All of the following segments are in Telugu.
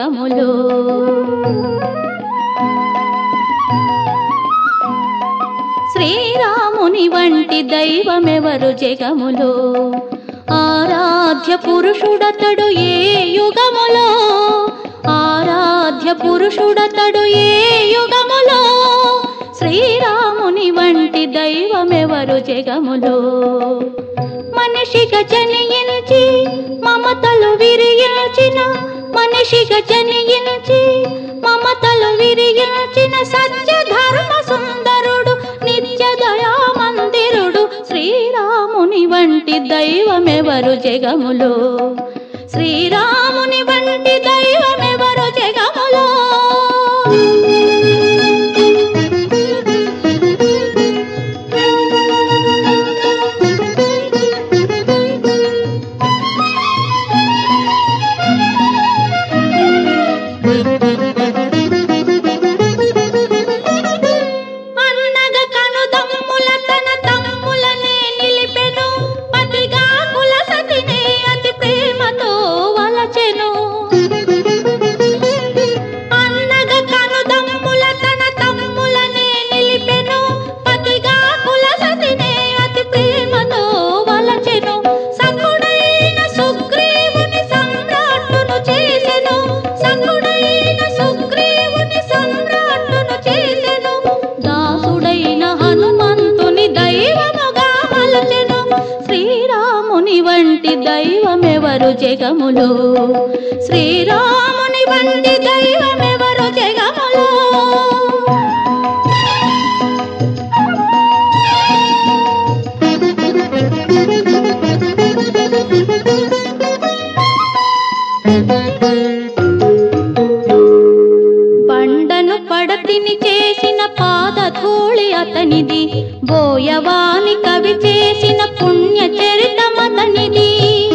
జగములో శ్రీరాముని వంటి దైవమెవరు జగములో ఆరాధ్య పురుషుడతడు ఏ యుగములో ఆరాధ్య పురుషుడతడు ఏ యుగములో శ్రీరాముని వంటి దైవమెవరు జగములో మనిషిగా జనించి మమతలు విరియించిన మనిషిగా జనించి మమతలు విరియించిన సత్య ధర్మ సుందరుడు నిత్య దయా మందిరుడు శ్రీరాముని వంటి దైవమెవరు జగములో శ్రీరాముని వంటి దైవమెవరు జగములో అన్నగ కనుదమ్ముల తన తమ్ములనే నిలిపెను పతిగా కుల సతినే అతి ప్రేమతో వలచెను అన్నగ కనుదమ్ముల తన తమ్ములనే నిలిపెను పతిగా కుల సతినే అతి ప్రేమతో వలచెను సకుడైన సుగ్రీవుని సమ్రాట్టును చేసెను సకుడైన సుగ్రీవుని సమ్రాట్టును చేసెను దాసుడైన హనుమంతుని దైవముగా మలచెను శ్రీరాముని వంటి దైవమెవరు జగములో శ్రీరాముని వంటి దైవమెవరు జగములో బండను పడతిని చేసిన పాదధూళి అతనిది బోయవాని కవి చేసిన పుణ్య చరితమతనిది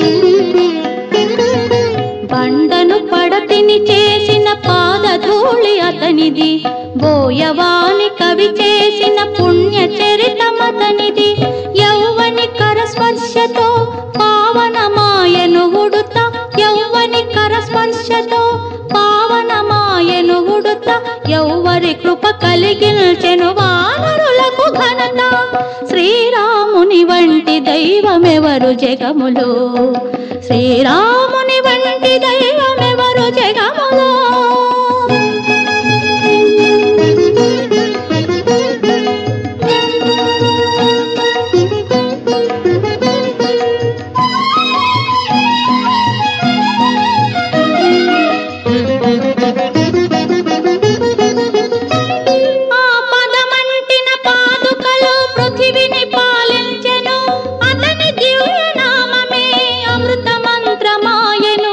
బండను పడతిని చేసిన పాదధూళి అతనిది బోయవాని కవి చేసిన పుణ్య చరితమతనిది యౌవని కరస్పర్శతో పావనమాయను ఉడుత యౌవని కరస్పర్శతో పావనమాయను ఉడుత యౌవరి కృప కలిగిల్చెను వానరులకు ఘనత శ్రీరాముని వంటి దైవమెవరు జగములో శ్రీరాముని వంటి దైవమెవరు జగములో ఆ పదమంటిన పాదుకలు పృథివిని పాలించెను అతని దివ్య నామమే అమృత మంత్రమాయను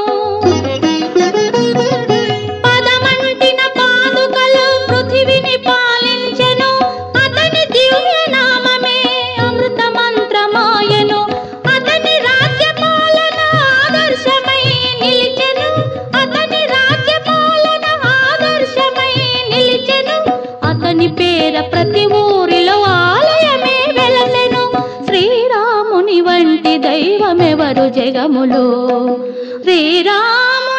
పదమంటిన పాదుకలు పృథివిని పాలించెను అతని దివ్య నామమే అమృత మంత్రమాయను అతని రాజ్య పాలన ఆదర్శమై నిలిచెను అతని రాజ్య పాలన ఆదర్శమై నిలిచెను అతని పేర ప్రతి ఊరిలో ఆలయమే వెలసెను శ్రీరాముని వంటి దైవమెవరు జగములో శ్రీరాము